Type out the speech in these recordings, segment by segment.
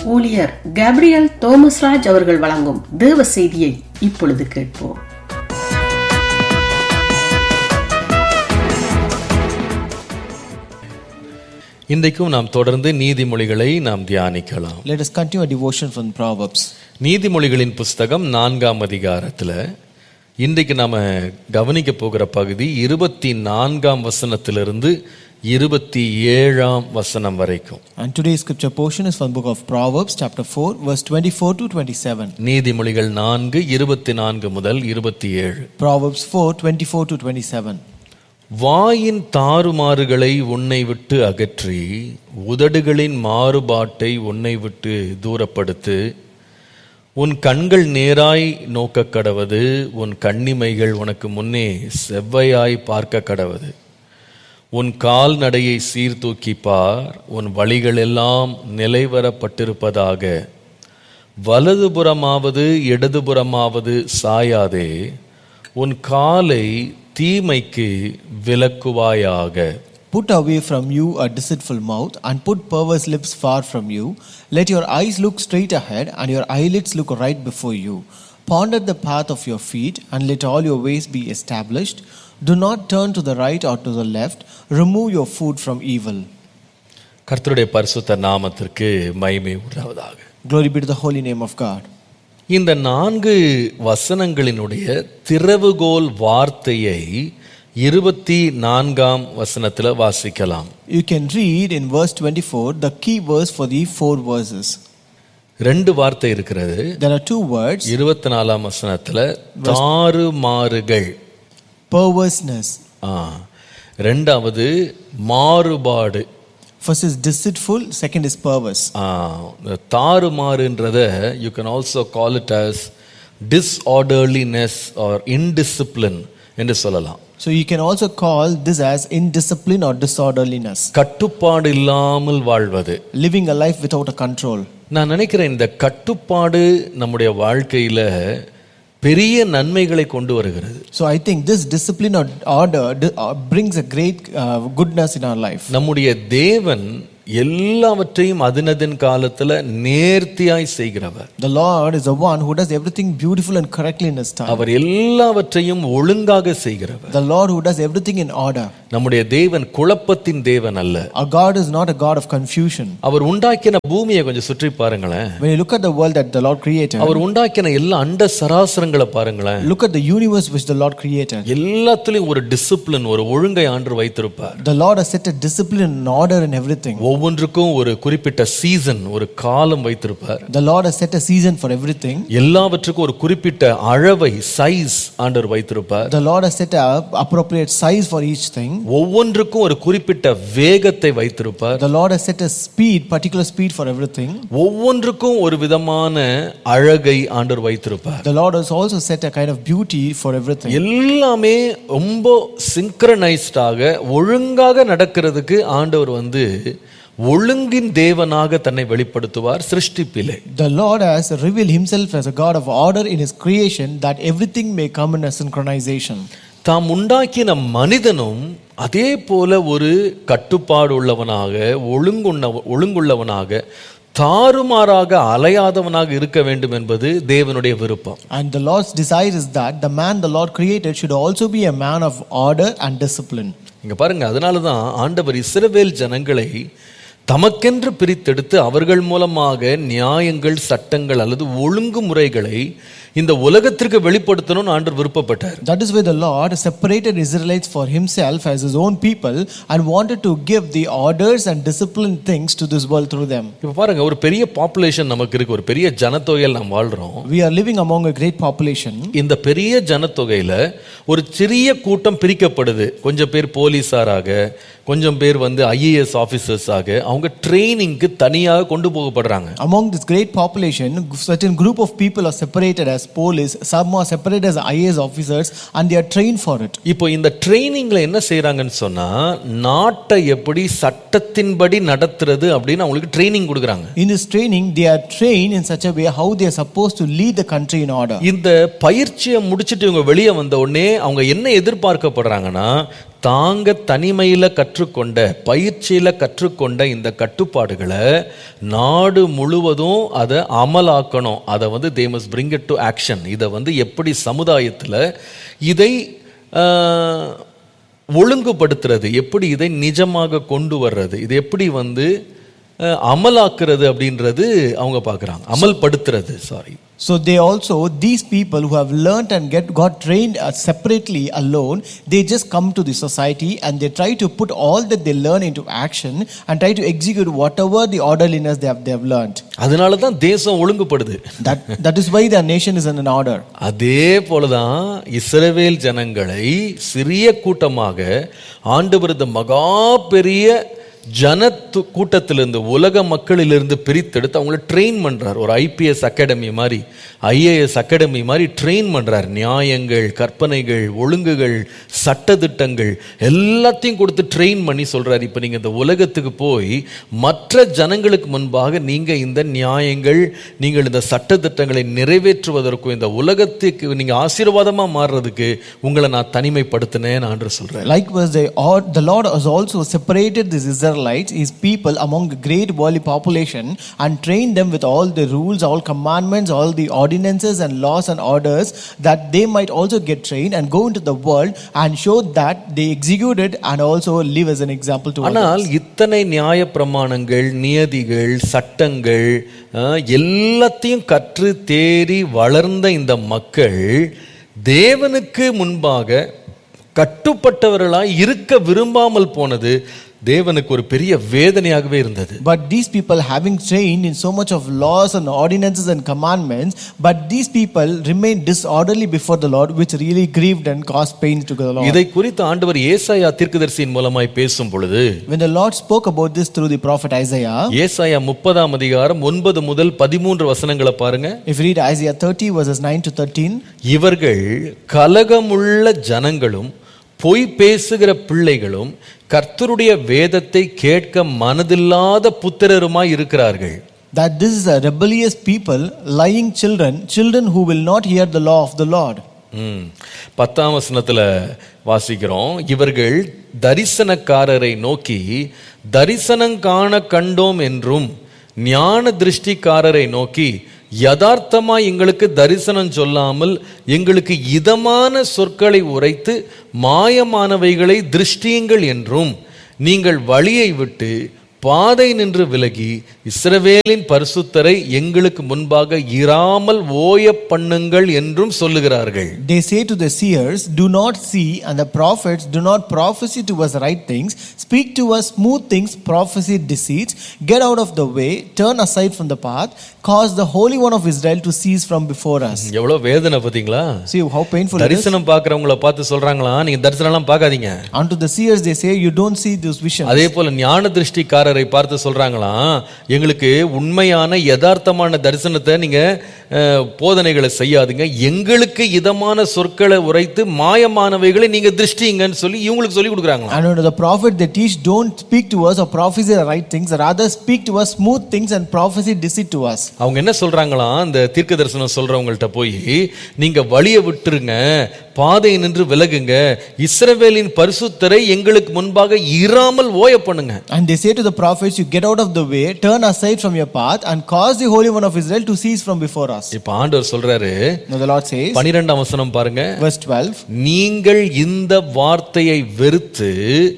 ஊழியர் கேப்ரியல் தோமஸ்ராஜ் அவர்கள் வழங்கும் தேவ செய்தியை இப்பொழுது கேட்போம் இன்றைக்கும் நாம் தொடர்ந்து நீதிமொழிகளை நாம் தியானிக்கலாம் Let us continue our devotion from Proverbs. நீதிமொழிகளின் புஸ்தகம் நான்காம் அதிகாரத்துல இன்றைக்கு நாம கவனிக்க போகிற பகுதி இருபத்தி நான்காம் வசனத்திலிருந்து இருபத்தி ஏழாம் வசனம் வரைக்கும் And today's scripture portion is from the book of Proverbs, chapter 4, verse 24 to 27. நீதிமொழிகள் நான்கு இருபத்தி நான்கு முதல் இருபத்தி ஏழு Proverbs 4, 24 to 27. வாயின் தாறுமாறுகளை உன்னை விட்டு அகற்றி உதடுகளின் மாறுபாட்டை உன்னை விட்டு தூரப்படுத்து உன் கண்கள் நேராய் நோக்க கடவது உன் கண்ணிமைகள் உனக்கு முன்னே செவ்வையாய் பார்க்க கடவது உன் கால் நடையை சீர்தூக்கி பார் உன் வழிகள் எல்லாம் நிலைவரப்பட்டிருப்பதாக வலதுபுறமாவது இடதுபுறமாவது சாயாதே உன் காலை தீமைக்கு விலக்குவாயாக Put away from you a deceitful mouth, and put perverse lips far from you. Let your eyes look straight ahead, and your eyelids look right before you. Ponder the path of your feet, and let all your ways be established. Do not turn to the right or to the left. Remove your foot from evil. கர்த்தருடைய பரிசுத்த நாமத்திற்கு மகிமை உண்டாவதாக Glory be to the holy name of God. இந்த நான்கு வசனங்களினுடைய திறவுகோல் வார்த்தையை இருபத்தி நான்காம் வசனத்தில் வாசிக்கலாம் You can read in verse 24 the key verse for the four verses. ரெண்டு வார்த்தை இருக்கிறது There are two words இருபத்தி நாலாம் வசனத்துல தாறுமாறுகள் perverseness. ஆ ரெண்டாவது மாறுபாடு First is deceitful, second is perverse. ஆ, இந்த தாறுமாறுன்றத you can also call it as disorderliness or indiscipline என்று சொல்லலாம் So you can also call this as indiscipline or disorderliness, கட்டுப்பாடு இல்லாமல் வாழ்வது living a life without a control. நான் நினைக்கிறேன் இந்த கட்டுப்பாடு நம்முடைய வாழ்க்கையில பெரிய நன்மைகளை கொண்டு வருகிறது So I think this discipline or order di- uh, brings a great uh, goodness in our life. நம்முடைய தேவன் எல்லாவற்றையும் அதினதின் காலத்துல நேர்த்தியாய் செய்கிறவர் The Lord is the one who does everything beautiful and correctly in His time. அவர் எல்லாவற்றையும் ஒழுங்காக செய்கிறவர் The Lord who does everything in order. நம்முடைய தேவன் குழப்பத்தின் தேவன் அல்ல Our God is not a God of confusion. அவர் உண்டாக்கின பூமியை கொஞ்சம் சுற்றி பாருங்களேன் When you look at the world that the Lord created, அவர் உண்டாக்கின எல்லா அண்ட சராசரங்களை பாருங்களேன் look at the universe which the Lord created. எல்லாத்துலயும் ஒரு டிசிப்ளின் ஒரு ஒழுங்கை ஆண்டு வைத்திருப்பார் The Lord has set a discipline and order in everything. ஒவ்வொன்றுக்கும் ஒரு குறிப்பிட்ட சீசன் ஒரு காலம் வைத்திருப்பார் The Lord has set a season for everything. எல்லாவற்றுக்கும் ஒரு குறிப்பிட்ட அளவை சைஸ் ஆண்டவர் வைத்திருப்பார் The Lord has set a appropriate size for each thing. ஒவ்வொன்றுக்கும் ஒரு குறிப்பிட்ட வேகத்தை வைத்திருப்பார் The Lord has set a speed, particular speed for everything. ஒவ்வொன்றுக்கும் ஒரு விதமான அழகை ஆண்டவர் வைத்திருப்பார் The Lord has also set a kind of beauty for everything. எல்லாமே ரொம்ப சிங்க்ரனைஸ்டாக ஒழுங்காக நடக்கிறதுக்கு ஆண்டவர் வந்து ஒழுங்கின் தேவனாக தன்னை வெளிப்படுத்துவார் சிருஷ்டிப்பிலே The Lord has revealed Himself as a God of order in His creation that everything may come in a synchronization. தாம் உண்டாக்கின மனிதனும் அதே போல ஒரு கட்டுப்பாடு உள்ளவனாக ஒழுங்குண்ண ஒழுங்குள்ளவனாக தாறுமாறாக அலையாதவனாக இருக்க வேண்டும் என்பது தேவனுடைய விருப்பம் And the Lord's desire is that the man the Lord created should also be a man of order and discipline. இங்க பாருங்க அதனால தான் ஆண்டவர் இஸ்ரவேல் ஜனங்களை தமக்கென்று பிரித்தெடுத்து அவர்கள் மூலமாக நியாயங்கள் சட்டங்கள் அல்லது ஒழுங்குமுறைகளை இந்த உலகத்திற்கு வெளிப்படுத்தணும்னு ஆண்டவர் விருப்பப்பட்டார் That is why the Lord separated Israelites for Himself as His own people and wanted to give the orders and disciplined things to this world through them. இப்ப பாருங்க ஒரு பெரிய பாப்புலேஷன் நமக்கு இருக்கு ஒரு பெரிய ஜனத்தொகையில் நாம் வாழ்றோம் We are living among a great population. இந்த பெரிய ஜனத்தொகையில ஒரு சிறிய கூட்டம் பிரிக்கப்படுது கொஞ்சம் பேர் போலீஸாராக கொஞ்சம் பேர் வந்து ஐஏஎஸ் ஆஃபீஸர்ஸாக அவங்க ட்ரைனிங்க்கு தனியாக கொண்டு போகப்படுறாங்க Among this great population, certain group of people are separated as police, some are separated as IAS officers, and they are trained for it. இப்போ இந்த ட்ரைனிங்ல என்ன செய்றாங்கன்னு சொன்னா நாட்டை எப்படி சட்டத்தின்படி நடத்துறது அப்படின்னு அவங்களுக்கு ட்ரைனிங் கொடுக்குறாங்க In this training, they are trained in such a way how they are supposed to lead the country in order. இந்த பயிற்சியை முடிச்சிட்டு இவங்க வெளியே வந்த உடனே அவங்க என்ன எதிர்பார்க்கப்படுறாங்கன்னா தாங்க தனிமையில கற்றுக்கொண்ட பயிற்சியில கற்றுக்கொண்ட இந்த கட்டுப்பாடுகளை நாடு முழுவதும் அதை அமலாக்கணும் அதை வந்து they must bring it to action இதை வந்து எப்படி சமுதாயத்தில் இதை ஆஹ், ஒழுங்குபடுத்துறது எப்படி இதை நிஜமாக கொண்டு வர்றது இது எப்படி வந்து அஹ், அமலாக்குறது அப்படின்றது அவங்க பார்க்குறாங்க அமல்படுத்துறது sorry So they also, these people who have learnt and get got trained uh, separately alone, they just come to the society and they try to put all that they learn into action and try to execute whatever the orderliness they have, they have learnt. அதனால தான் தேசம் ஒழுங்குபடுது That, that is why the nation is in an order. அதே போலதான் இஸ்ரவேல் ஜனங்களை சிறிய கூட்டமாக ஆண்டவர் இந்த மகா பெரிய ஜனத்து கூட்டத்திலிருந்து உலக மக்களிலிருந்து பிரித்தெடுத்து அவங்கள ட்ரெயின் பண்றார் ஒரு ஐபிஎஸ் அகாடமி மாதிரி ஐஏஎஸ் அகாடமி மாதிரி ட்ரெயின் பண்றார் நியாயங்கள் கற்பனைகள் ஒழுங்குகள் சட்டதிட்டங்கள் எல்லாத்தையும் கொடுத்து ட்ரெயின் பண்ணி சொல்றார் இப்போ நீங்க இந்த உலகத்துக்கு போய் மற்ற ஜனங்களுக்கு முன்பாக நீங்க இந்த நியாயங்கள் நீங்கள் இந்த சட்டதிட்டங்களை நிறைவேற்றுவதற்கும் இந்த உலகத்துக்கு நீங்க ஆசீர்வாதமா மாறுறதுக்கு உங்களை நான் தனிமைப்படுத்தினேன் ஆண்டு சொல்றேன் Likewise, they are, the Lord has also separated these Israelites, his people, among the great worldly population and trained them with all the rules, all commandments, all the ordinances and laws and orders that they might also get trained and go into the world and show that they execute it and also live as an example to others. ஆனால் இத்தனை நியாய பிரமாணங்கள் நியதிகள் சட்டங்கள் அஹ், எல்லாத்தையும் கற்று தேறி வளர்ந்த இந்த மக்கள் தேவனுக்கு முன்பாக கட்டுப்பட்டவர்களாய் இருக்க விரும்பாமல் போனது தேவனுக்கு ஒரு பெரிய வேதனையாகவே இருந்தது But these people, having trained in so much of laws and ordinances and commandments, but these people remained disorderly before the Lord, which really grieved and caused pain to the Lord. இதை குறித்து ஆண்டவர் ஏசாயா தீர்க்கதரிசியின் மூலமாய் பேசும் பொழுது When the Lord spoke about this through the prophet Isaiah, ஏசாயா முப்பதாம் அதிகாரம் ஒன்பது முதல் பதிமூன்று வசனங்களை பாருங்க if you read Isaiah 30 verses 9 to 13, இவர்கள் கலகமுள்ள ஜனங்களும் பொய் பேசுகிற பிள்ளைகளும் கர்த்தருடைய வேதத்தை கேட்க மனதில்லாத புத்திரருமாய் இருக்கிறார்கள் that this is a rebellious people, lying children, children who will not hear the law of the Lord. ம். பத்தாம் வசனத்துல வாசிக்கிறோம் இவர்கள் தரிசனக்காரரை நோக்கி தரிசனம் காண கண்டோம் என்றும் ஞான திருஷ்டிக்காரரை நோக்கி யதார்த்தமாய் எங்களுக்கு தரிசனம் சொல்லாமல் எங்களுக்கு இதமான சொற்களை உரைத்து மாயமானவைகளை திருஷ்டியுங்கள் என்றும் நீங்கள் வழியை விட்டு பாதை நின்று விலகி இஸ்ரவேலின் பரிசுத்தரை எங்களுக்கு முன்பாக இராமல் ஓய பண்ணுங்கள் என்றும் சொல்லுகிறார்கள் They say to the seers, Do not see, and the prophets, Do not prophesy to us right things, speak to us smooth things, prophesy deceits, get out of the way, turn aside from the path, cause the Holy One of Israel to cease from before us. எவ்வளவு வேதனை பாத்தீங்களா See how painful it is. தரிசனம் பார்க்கறவங்கள பார்த்து சொல்றாங்களா நீங்க தரிசனம் எல்லாம் பார்க்காதீங்க Unto the seers, they say, You don't see those visions. அதே போல ஞான திருஷ்டிக்காரரை பார்த்து சொல்றாங்களாம் எங்களுக்கு உண்மையான யதார்த்தமான தரிசனத்தை நீங்க அஹ், போதனைகளை செய்யாதீங்க எங்களுக்கு இதமான சொற்களை உரைத்து மாயமானவைகளை நீங்க திருஷ்டிங்கன்னு சொல்லி இவங்களுக்கு சொல்லி கொடுக்குறாங்களாம் And unto the prophet, they teach, Don't speak to us or prophesy the right things, rather speak to us smooth things and prophesy deceit to us. அவங்க என்ன சொல்றாங்களாம் அந்த தீர்க்க தரிசனம் சொல்றவங்கள்ட்ட போய் நீங்க வழியை விட்டுருங்க பாதை நின்று விலகுங்க இஸ்ரவேலின் பரிசுத்தரை எங்களுக்கு முன்பாக இராமல் ஓய பண்ணுங்க And they say to the prophets, You get out of the way, turn aside from your path, and cause the Holy One of Israel to cease from before us. இப்ப ஆண்டவர் சொல்றாரு Now the Lord says, பனிரெண்டாம் வசனம் பாருங்க verse 12, நீங்கள் இந்த வார்த்தையை வெறுத்து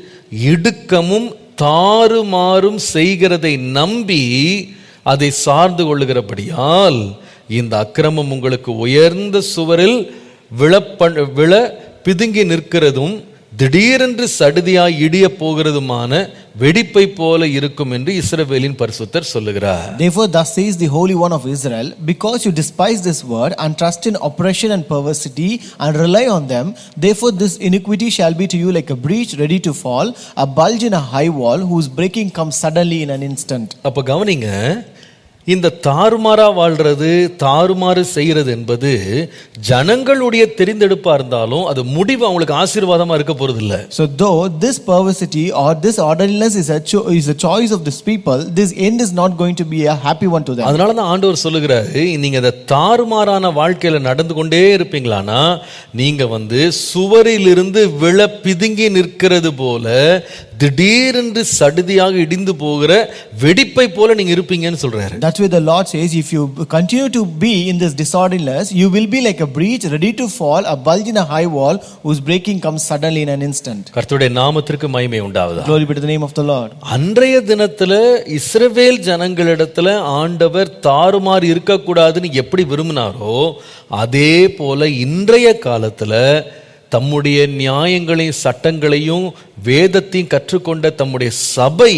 இடுக்கமும் தாறுமாறும் செய்கிறதை நம்பி அதை சார்ந்து கொள்ளுகிறபடியால் இந்த அக்கிரமம் உங்களுக்கு உயர்ந்த சுவரில் விழப்ப விழ பிதுங்கி நிற்கிறதும் திடீரென்று சடுதியாய் இடிய போகிறதுமான வெடிப்பை போல இருக்கும் என்று இஸ்ரவேலின் பரிசுத்தர் சொல்லுகிறார் Therefore, thus says the Holy One of Israel, because you despise this word and trust in oppression and perversity and rely on them, therefore this iniquity shall be to you like a breach ready to fall, a bulge in a high wall whose breaking comes suddenly in an instant. அப்ப கவனிங்க இந்த தாறுமாறா வாழ்றது தாறுமாறு செய்யறது என்பது ஜனங்களுடைய தெரிந்தெடுப்பா இருந்தாலும் அது முடிவு அவங்களுக்கு ஆசீர்வாதமா இருக்க போறது இல்ல So though this perversity or this orderliness is a, cho- is a choice of these people, this end is not going to be a happy one to them. அதனால தான் ஆண்டவர் சொல்லுகிறாரு நீங்க இந்த தாறுமாறான வாழ்க்கையில நடந்து கொண்டே இருப்பீங்களானா நீங்க வந்து சுவரிலிருந்து விழ பிதுங்கி நிற்கிறது போல திடீரென்று சடுதியாக இடிந்து போகிற வெடிப்பை போல நீங்க இருப்பீங்கன்னு சொல்றாரு That's why the Lord says, if you continue to be in this disorderliness, you will be like a breach ready to fall, a bulge in a high wall whose breaking comes suddenly in an instant. கர்த்தருடைய நாமத்திற்கு மகிமை உண்டாவதா Glory be to the name of the Lord. அன்றைய தினத்துல இஸ்ரவேல் ஜனங்களிடத்துல ஆண்டவர் தாறுமாறு இருக்கக்கூடாதுன்னு எப்படி விரும்பினாரோ அதே போல இன்றைய காலத்துல தம்முடைய நியாயங்களையும் சட்டங்களையும் வேதத்தையும் கற்றுக்கொண்ட தம்முடைய சபை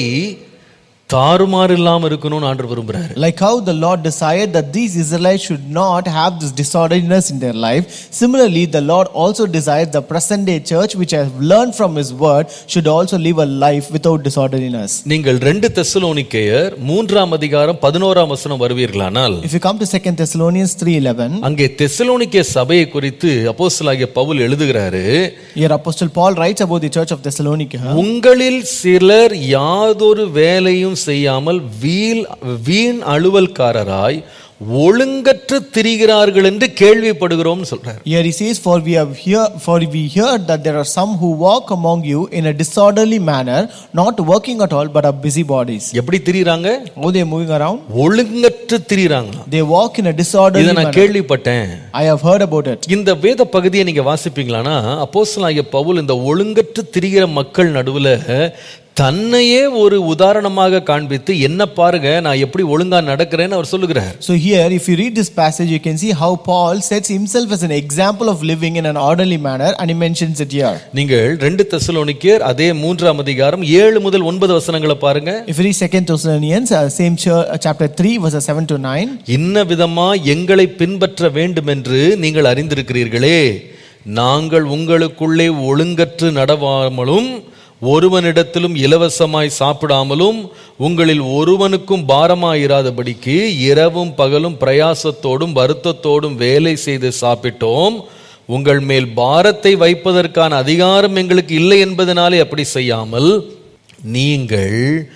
தாறுமாறு இல்லாம இருக்கணும்னு ஆண்டவர் விரும்புறாரு Like how the Lord desired that these Israelites should not have this disorderliness in their life, similarly, the Lord also desired the present day church, which has learned from His word, should also live a life without disorderliness. நீங்கள் ரெண்டு தெசலோனிக்கேயர் மூன்றாம் அதிகாரம் பதினோராம் வசனம் வருவீர்களானால் If you come to 2 Thessalonians 3.11, அங்கே Thessalonica சபையை குறித்து அப்போஸ்தலனாகிய Pavul எழுதுகிறாரு here Apostle Paul writes about the church of Thessalonica. உங்களில் சிலர் யாதொரு வேலையும் செய்யாமல் வீல் வீண் அலுவல்காரராய் ஒழுங்கற்று திரிகிறார்கள் என்று கேள்விப்படுகிறோம் சொல்றார் Here he says, For we have hear, for we heard that there are some who walk among you in a disorderly manner, not working at all, but are busybodies. எப்படி திரிகிறாங்க How they are moving around? ஒழுங்கற்று திரிகிறாங்களாம் They walk in a disorderly இதை நான் manner. கேள்விப்பட்டேன் I have heard about it. இந்த வேத பகுதியை நீங்க வாசிப்பீங்களானா அப்போஸ்தலனாகிய பவுல் இந்த ஒழுங்கற்று திரிகிற மக்கள் நடுவுல தன்னையே ஒரு உதாரணமாக காண்பித்து என்ன பாருங்க நான் எப்படி ஒழுங்கா நடக்கிறேன்னு அவர் சொல்லுகிறார் So here, if you read this passage, you can see how Paul sets himself as an example of living in an orderly manner, and he mentions it here. நீங்கள் ரெண்டு தெசலோனிக்கேர் அதே மூன்றாம் அதிகாரம் ஏழு முதல் ஒன்பது வசனங்களை பாருங்க If you read 2 Thessalonians, uh, same cha- uh, chapter 3, verses 7 to 9, இன்ன விதமா எங்களை பின்பற்ற வேண்டும் என்று நீங்கள் அறிந்திருக்கிறீர்களே நாங்கள் உங்களுக்குள்ளே ஒழுங்கற்று நடவாமலும் ஒருவனிடத்திலும் இலவசமாய் சாப்பிடாமலும் உங்களில் ஒருவனுக்கும் பாரமாயிராதபடிக்கு இரவும் பகலும் பிரயாசத்தோடும் வருத்தத்தோடும் வேலை செய்து சாப்பிட்டோம் உங்கள் மேல் பாரத்தை வைப்பதற்கான அதிகாரம் எங்களுக்கு இல்லை என்பதனாலே அப்படி செய்யாமல் நீங்கள்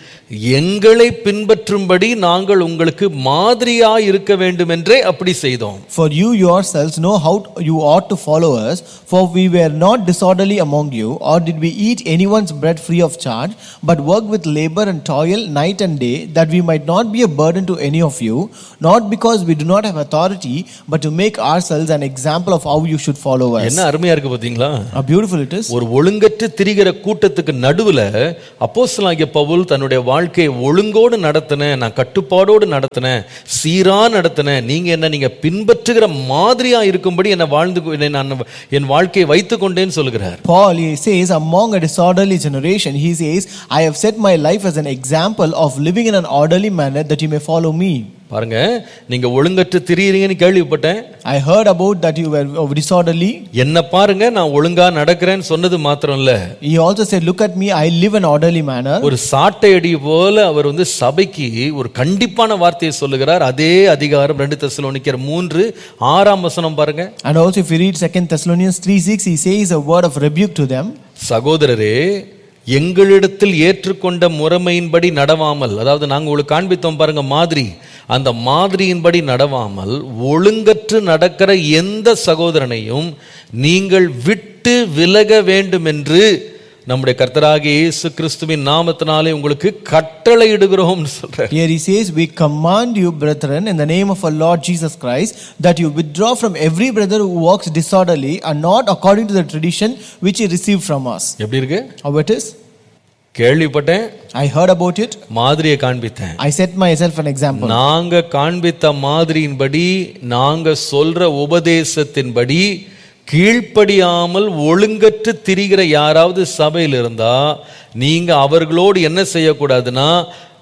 எங்களை பின்பற்றும்படி நாங்கள் உங்களுக்கு மாதிரியா இருக்க வேண்டும் என்றே அப்படி செய்தோம் For you yourselves know how you ought to follow us, for we were not disorderly among you, or did we eat anyone's bread free of charge, but worked with labor and toil night and day, that we might not be a burden to any of you, not because we do not have authority, but to make ourselves an example of how you should follow us. என்ன அருமையா இருக்கு பாத்தீங்களா How beautiful it is. ஒரு ஒழுங்கற்று திரிகிற கூட்டத்துக்கு நடுவுல அப்போஸ்தலனாகிய பவுல் தன்னுடைய வாழ்க்கையை ஒழுங்கோடு நடத்தினேன் நான் கட்டுப்பாடோடு நடத்தினேன் சீரா நடத்தினேன் நீங்க என்ன நீங்க பின்பற்றுகிற மாதிரியா இருக்கும்படி என்ன வாழ்ந்து கொ- என்னை நான் என் வாழ்க்கையை வைத்துக் கொண்டேன்னு சொல்லுகிறார் Paul he says, among a disorderly generation, he says, I have set my life as an example of living in an orderly manner that you may follow me. பாருங்க நீங்க ஒழுங்கற்று திரியிறீங்கன்னு கேள்விப்பட்டேன் I heard about that you were uh, disorderly. என்ன பாருங்க நான் ஒழுங்கா நடக்கிறேன்னு சொன்னது மாத்திரம் இல்ல He also said, Look at me, I live an orderly manner. ஒரு சாட்டை அடி போல அவர் வந்து சபைக்கு ஒரு கண்டிப்பான வார்த்தையை சொல்லுகிறார் அதே அதிகாரம் ரெண்டு தெசலோனிக்கர் மூன்று ஆறாம் வசனம் பாருங்க And also, if you read 2 Thessalonians 3 6, he says a word of rebuke to them. சகோதரரே எங்களிடத்தில் ஏற்றுக்கொண்ட முறைமையின்படி நடவாமல் அதாவது நாங்கள் உங்களுக்கு காண்பித்தோம் பாருங்க மாதிரி அந்த மாதிரியின்படி நடவாமல் ஒழுங்கற்று நடக்கிற எந்த சகோதரனையும் நீங்கள் விட்டு விலக வேண்டும் என்று நம்முடைய கர்த்தராகிய இயேசு கிறிஸ்துவின் நாமத்தினாலே உங்களுக்கு கட்டளையிடுகிறோம் சொல்றார் Here he says, We command you, brethren, in the name of our Lord Jesus Christ, that you withdraw from every brother who walks disorderly and not according to the tradition which he received from us. எப்படி இருக்கு How it is? கேள்விப்பட்டேன் I heard about it. மாதிரியை காண்பித்தேன் I set myself an example. நாங்க காண்பித்த மாதிரியின்படி நாங்க சொல்ற உபதேசத்தின்படி கீழ்ப்படியாமல் ஒழுங்கற்று திரிகிற யாராவது சபையில் இருந்தா நீங்க அவர்களோடு என்ன செய்யக்கூடாதுன்னா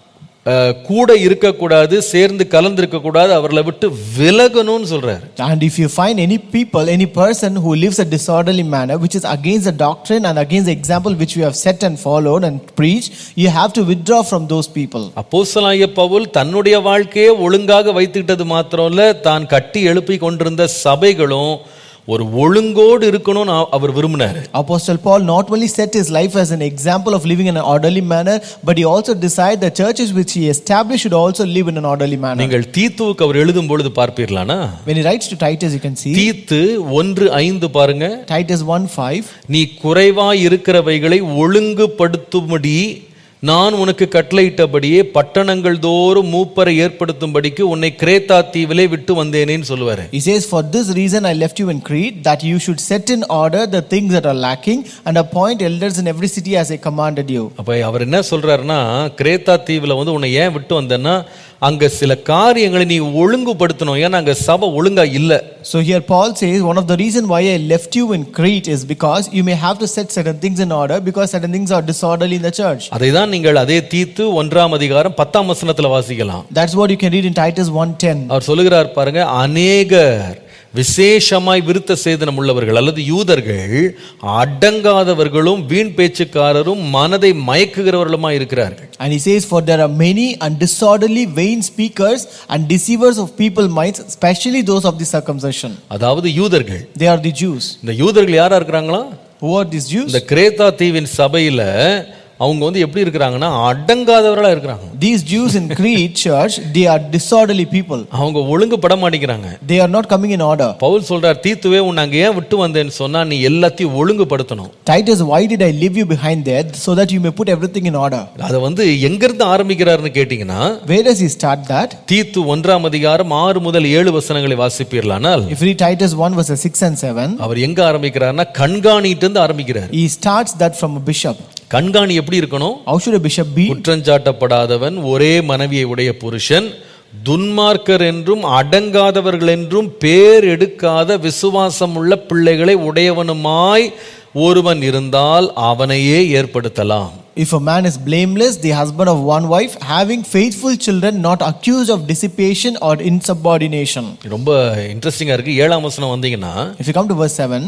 அஹ், கூட இருக்கக்கூடாது சேர்ந்து கலந்திருக்க கூடாது அவர்களை விட்டு விலகணும்னு சொல்றாரு And if you find any people, any person who lives a disorderly manner, which is against the doctrine and against the example which we have set and followed and preached, you have to withdraw from those people. அப்போஸ்தலனாகிய பவுல் தன்னுடைய வாழ்க்கையை ஒழுங்காக வைத்துக்கிட்டது மாத்திரம் இல்ல தான் கட்டி எழுப்பி கொண்டிருந்த சபைகளும் ஒரு ஒழுங்கோடு இருக்கணும்னு அவ- அவர் விரும்பினாரு Apostle Paul not only set his life as an example of living in an orderly manner, but he also decided the churches which he established should also live in an orderly manner. நீங்கள் தீத்துவுக்கு அவர் எழுதும் பொழுது பார்ப்பீர்களானா When he writes to Titus, you can see தீத்து ஒன்று ஐந்து பாருங்க Titus 1 5. நீ குறைவாய் இருக்கிறவைகளை ஒழுங்குபடுத்தும்படி நான் உனக்கு கட்டளையிட்டபடியே பட்டணங்கள் தோறும் மூப்பரை ஏற்படுத்தும்படிக்கு உன்னை கிரேத்தா தீவிலே விட்டு வந்தேனேன்னு சொல்லுவாரு He says, For this reason I left you in Crete, that you should set in order the things that are lacking and appoint elders in every city as I commanded you. அப்ப அவர் என்ன சொல்றாருன்னா கிரேத்தா தீவுல வந்து உன்னை ஏன் விட்டு வந்தேன்னா அங்க சில காரியங்களை நீ ஒழுங்குபடுத்தணும் ஏன்னா அங்க சபை ஒழுங்கா இல்ல So here Paul says, One of the reasons why I left you in Crete is because you may have to set certain things in order because certain things are disorderly in the church. அதை தான் நீங்கள் அதே தீத்து ஒன்றாம் அதிகாரம் பத்தாம் வசனத்துல வாசிக்கலாம் That's what you can read in Titus 1:10. அவர் சொல்லுகிறார் பாருங்க அநேகர் விசேஷமாய் விருத்த சேதனம் உள்ளவர்கள் அல்லது யூதர்கள் அடங்காதவர்களும் வீண் பேச்சுக்காரரும் மனதை மயக்குகிறவர்களுமாய் இருக்கிறார்கள் And he says, For there are many and disorderly vain speakers and deceivers of people minds, especially those of the circumcision. அதாவது யூதர்கள் They are the Jews. இந்த யூதர்கள் யாரா இருக்கிறாங்களா Who are these Jews? இந்த கிரேத்தா தீவின் சபையில அவங்க வந்து எப்படி இருக்கிறாங்கன்னா அடங்காதவர்களா இருக்கிறாங்க These Jews in Crete church, they are disorderly people. அவங்க ஒழுங்குபட மாட்டேங்கிறாங்க They are not coming in order. Pavul சொல்றார் தீத்துவே உன்னை அங்க ஏன் விட்டு வந்தேன்னு சொன்னா நீ எல்லாத்தையும் ஒழுங்குபடுத்தணும் Titus, why did I leave you behind there so that you may put everything in order? அதை வந்து எங்கிருந்து ஆரம்பிக்கிறாருன்னு கேட்டீங்கன்னா Where does he start that? தீத்து ஒன்றாம் அதிகாரம் ஆறு முதல் ஏழு வசனங்களை வாசிப்பீர்களானால் If you read Titus 1 verses 6 and 7, அவர் எங்க ஆரம்பிக்கிறாருன்னா கண்காணிட்டு இருந்து ஆரம்பிக்கிறார் he starts that from a bishop. கண்காணி எப்படி இருக்கணும் How should a bishop be? குற்றஞ்சாட்டப்படாதவன் ஒரே மனைவியை உடைய புருஷன் துன்மார்க்கர் என்றும் அடங்காதவர்கள் என்றும் பேர் எடுக்காத விசுவாசம் உள்ள பிள்ளைகளை உடையவனுமாய் ஒருவன் இருந்தால் அவனையே ஏற்படுத்தலாம் If a man is blameless, the husband of one wife, having faithful children, not accused of dissipation or insubordination. ரொம்ப இன்ட்ரெஸ்டிங்கா இருக்கு ஏழாம் வசனம் வந்தீங்கன்னா If you come to verse 7,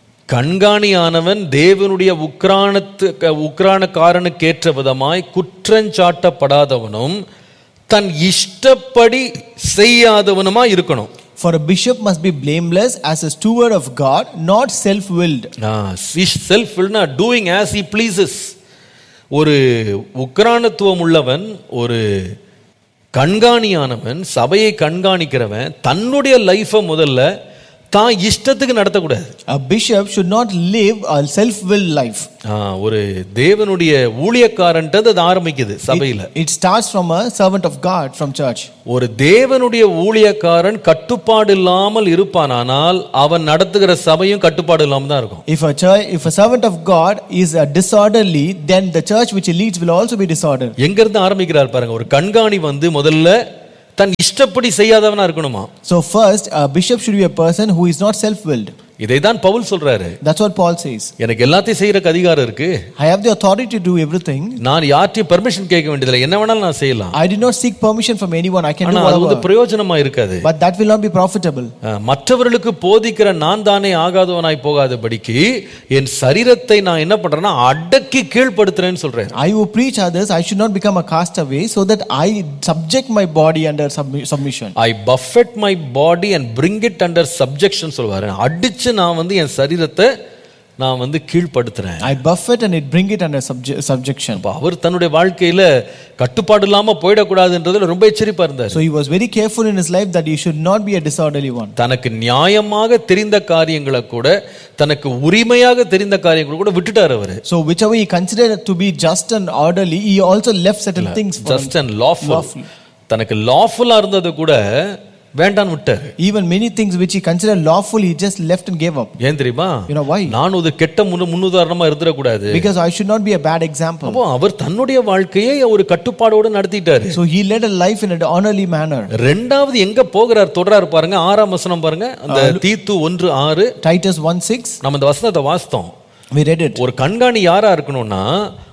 கண்காணியானவன் தேவனுடைய உக்ரானத்து உக்ரானக்காரனுக்கேற்ற விதமாய் குற்றஞ்சாட்டப்படாதவனும் தன் இஷ்டப்படி செய்யாதவனுமா இருக்கணும் for a bishop must be blameless as a steward of God, not self willed. Self doing as he pleases ஒரு உக்ரானத்துவம் உள்ளவன் ஒரு கண்காணியானவன் சபையை கண்காணிக்கிறவன் தன்னுடைய லைஃபை முதல்ல தான் இஷ்டத்துக்கு நடத்தக்கூடாது A bishop should not live a self willed life. ஆ, ஒரு தேவனுடைய ஊழியக்காரன்ட்டு அது ஆரம்பிக்குது சபையில It starts from a servant of God from church. ஒரு தேவனுடைய ஊழியக்காரன் கட்டுப்பாடு இல்லாமல் இருப்பானானால் அவன் நடத்துகிற சபையும் கட்டுப்பாடு இல்லாம தான் இருக்கும் If a church, if a servant of God is a disorderly, then the church which he leads will also be disordered. எங்க இருந்து ஆரம்பிக்கிறார் பாருங்க ஒரு கண்காணி வந்து முதல்ல தன் இஷ்டப்படி செய்யாதவனா இருக்கணுமா So first, a bishop should be a person who is not self-willed. இதைதான் பவுல் சொல்றாரு That's what Paul says. எனக்கு எல்லாத்தையும் செய்யறக்கு அதிகாரம் இருக்கு I have the authority to do everything. நான் யார்ட்டையும் பெர்மிஷன் கேட்க வேண்டியதில்லை என்ன வேணாலும் நான் செய்யலாம் I did not seek permission from anyone. I can do ஆனா அது வந்து whatever. பிரயோஜனமா இருக்காது But that will not be profitable. அஹ், மற்றவர்களுக்கு போதிக்கிற நான் தானே ஆகாதவனாய் போகாதபடிக்கு என் சரீரத்தை நான் என்ன பண்றேன்னா அடக்கி கீழ்ப்படுத்துறேன்னு சொல்றேன் I who preach others, I should not become a castaway so that I subject my body under submi- submission. I buffet my body and bring it under subjection சொல்வாரு அடிச்சு நான் வந்து என் சரீரத்தை நான் வந்து கீழ்ப்படுத்துறேன் I buffet and it bring it under subje- subjection. அப்ப அவர் தன்னுடைய வாழ்க்கையில கட்டுப்பாடு இல்லாம போயிடக்கூடாதுன்றதுல ரொம்ப எச்சரிப்பா இருந்தார் So he was very careful in his life that he should not be a disorderly one. தனக்கு நியாயமாக தெரிந்த காரியங்களை கூட தனக்கு உரிமையாக தெரிந்த காரியங்களை கூட விட்டுட்டார் அவரு So whichever he considered to be just and orderly, he also left certain things for him. Just and lawful Lawful. தனக்கு லாஃபுல்லா இருந்தது கூட வேண்டான்னு விட்டார் Even many things which he considered lawful, he just left and gave up. ஏன் தெரியுமா You know why? நான் ஒரு கெட்ட முன்னு முன்னுதாரணமா இருந்துடக்கூடாது Because I should not be a bad example. அப்போ அவர் தன்னுடைய வாழ்க்கையை ஒரு கட்டுப்பாடோடு நடத்திட்டாரு So he led a life in an honorly manner. ரெண்டாவது எங்க போகிறார் தொடராரு பாருங்க ஆறாம் வசனம் பாருங்க அந்த தீத்து ஒன்று ஆறு Titus 1 6, நம்ம இந்த வசனத்தை வாசித்தோம் we read it. ஒரு கண்காணி யாரா இருக்கணும்னா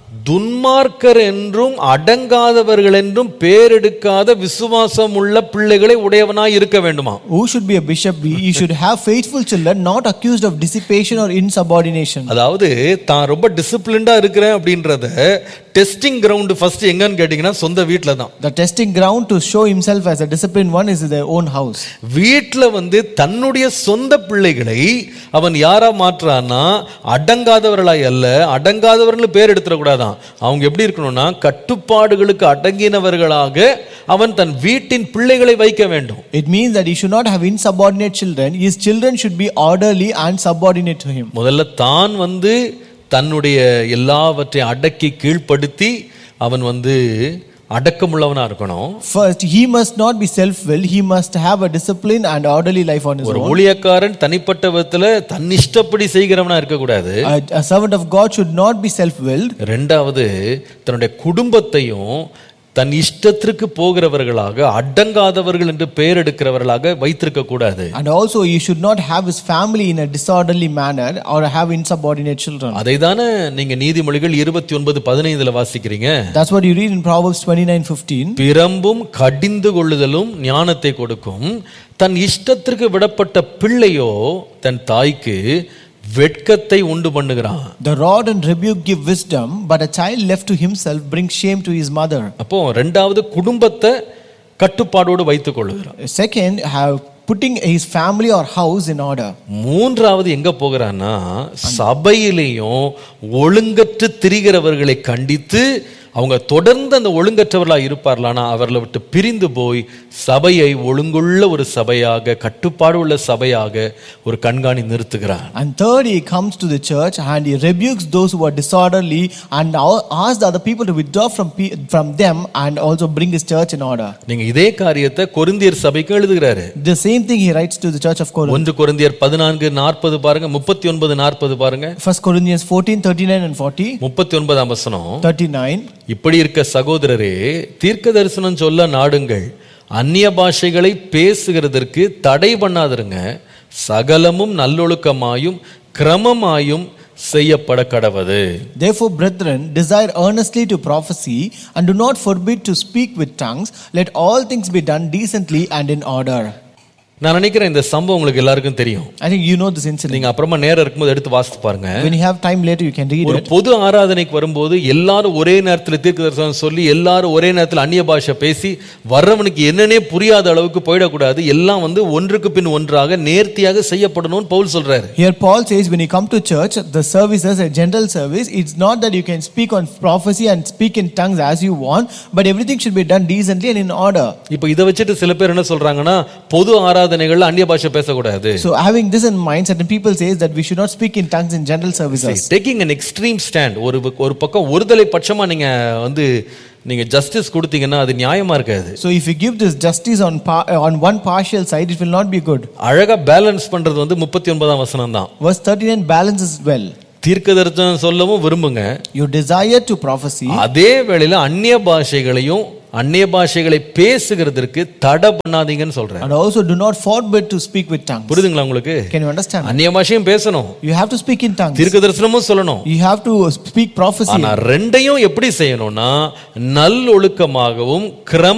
துன்மார்க்கர் என்றும் அடங்காதவர்கள் என்றும் பேரெடுக்காத விசுவாசம் உள்ள பிள்ளைகளை உடையவனாய் இருக்க வேண்டுமா Who should be a bishop? be? You should have faithful children, not accused of dissipation or insubordination. அதாவது தான் ரொம்ப டிசிப்ளின்டா இருக்கிறேன் அப்படின்றத டெஸ்டிங் கிரவுண்ட் ஃபர்ஸ்ட் எங்கன்னு கேட்டீங்கன்னா சொந்த வீட்ல தான் The testing ground to show himself as a disciplined one is their own house. வீட்ல வந்து தன்னுடைய சொந்த பிள்ளைகளை அவன் யாரா மாற்றான்னா அடங்காதவர்களாய் அல்ல அடங்காதவர்கள் பேர் எடுத்துடக்கூடாதான் அவங்க எப்படி இருக்கணும்னா கட்டுப்பாடுகளுக்கு அடங்கினவர்களாக அவன் தன் வீட்டின் பிள்ளைகளை வைக்க வேண்டும் It means that he should not have insubordinate children. His children should be orderly and subordinate to him. முதல்ல தான் வந்து தன்னுடைய எல்லாவற்றையும் அடக்கி கீழ்ப்படுத்தி அவன் வந்து அடக்கமுள்ளவனா இருக்கணும் First, he must not be self-willed. He must have a disciplined and orderly life on his ஒரு own. ஊழியக்காரன் தனிப்பட்ட விதத்துல தன் இஷ்டப்படி செய்கிறவனா இருக்கக்கூடாது A, a servant of God should not be self-willed. ரெண்டாவது தன்னுடைய குடும்பத்தையும் தன் இஷ்டத்திற்கு போகிறவர்களாக அடங்காதவர்கள் என்று பெயர் எடுக்கிறவர்களாக வைத்திருக்க கூடாது And also, he should not have his family in a disorderly manner or have insubordinate children. அதை தானே நீங்க நீதிமொழிகள் இருபத்தி ஒன்பது பதினைந்துல வாசிக்கிறீங்க That's what you read in Proverbs 29:15. பிரம்பும் கடிந்து கொள்ளுதலும் ஞானத்தை கொடுக்கும் தன் இஷ்டத்திற்கு விடப்பட்ட பிள்ளையோ தன் தாய்க்கு வெட்கத்தை உண்டு பண்ணுகிறான் The rod and rebuke give wisdom, but a child left to himself brings shame to his mother. அப்போ ரெண்டாவது குடும்பத்தை கட்டுப்பாடோடு வைத்துக் கொள்ளுகிறான் Second, have putting his family or house in order. மூன்றாவது எங்க போகிறான்னா சபையிலையும் ஒழுங்கற்று திரிகிறவர்களை கண்டித்து அவங்க தொடர்ந்து அந்த ஒழுங்கற்றவர்களா இருப்பார்களானா அவர்களை விட்டு பிரிந்து போய் சபையை ஒழுங்குள்ள ஒரு சபையாக கட்டுப்பாடு உள்ள சபையாக ஒரு கண்காணி நிறுத்துகிறார் And third, he comes to the church and he rebukes those who are disorderly and a- asks the other people to withdraw from, pe- from them and also bring his church in order. நீங்க இதே காரியத்தை கொரிந்தியர் சபைக்கு எழுதுகிறாரு The same thing he writes to the church of Corinth. ஒன்று கொரிந்தியர் பதினான்கு நாற்பது பாருங்க முப்பத்தி ஒன்பது நாற்பது பாருங்க 1 Corinthians 14, 39 and 40, முப்பத்தி ஒன்பதாம் வசனம் 39. இப்படி இருக்க சகோதரரே தீர்க்க தரிசனம் சொல்ல நாடுங்கள் அந்நிய பாஷைகளை பேசுகிறதற்கு தடை பண்ணாதிருங்க சகலமும் நல்லொழுக்கமாயும் கிரமமாயும் செய்யப்பட கடவது Therefore, brethren, desire earnestly to prophesy, and do not forbid to speak with tongues. Let all things be done decently and in order. நான் நினைக்கிறேன் இந்த சம்பவம் உங்களுக்கு எல்லாருக்கும் தெரியும் I think you know this incident. நீங்க அப்புறமா நேரம் இருக்கும்போது எடுத்து வாசித்து பாருங்க When you have time later, you can read ஒரு it. பொது ஆராதனைக்கு வரும்போது எல்லாரும் ஒரே நேரத்தில் தீர்க்க தரிசனம் சொல்லி எல்லாரும் ஒரே நேரத்தில் அந்நிய பாஷை பேசி வர்றவனுக்கு என்னன்னே புரியாத அளவுக்கு போயிடக்கூடாது எல்லாம் வந்து ஒன்றுக்கு பின் ஒன்றாக நேர்த்தியாக செய்யப்படணும்னு பவுல் சொல்றாரு Here, Paul says, when you come to church, the services, a general service, it's not that you can speak on prophecy and speak in tongues as you want, but everything should be done decently and in order. இப்போ இதை வச்சுட்டு சில பேர் என்ன சொல்றாங்கன்னா பொது ஆராதனைகள்ல அந்நிய பாஷை பேசக்கூடாது So, having this in mind, certain people say that we should not speak in tongues in general services. Taking an extreme stand ஒரு பக்க- ஒரு பக்கம் ஒருதலை பட்சமா நீங்க வந்து நீங்க ஜஸ்டிஸ் கொடுத்தீங்கன்னா அது நியாயமா இருக்காது So, if you give this justice on, par- on one partial side, it will not be good. அழகா பேலன்ஸ் பண்றது வந்து முப்பத்தி ஒன்பதாம் வசனம் தான் Verse 39 balances well. தீர்க்க தரிசனம் சொல்லவும் விரும்புங்க You desire to prophesy, அதே வேளையில அந்நிய பாஷைகளையும் அந்நிய பாஷைகளை பேசுகிறதற்கு தடை பண்ணாதீங்கன்னு சொல்றேன் and also do not forbid to speak with tongues. புரியுதுங்களா உங்களுக்கு Can you understand? அந்நிய பாஷையும் பேசணும் You have to speak in tongues. தீர்க்க தரிசனமும் சொல்லணும் You have to speak prophecy. ஆனா ரெண்டையும் எப்படி செய்யணும்னா நல்லொழுக்கமாகவும் கிரம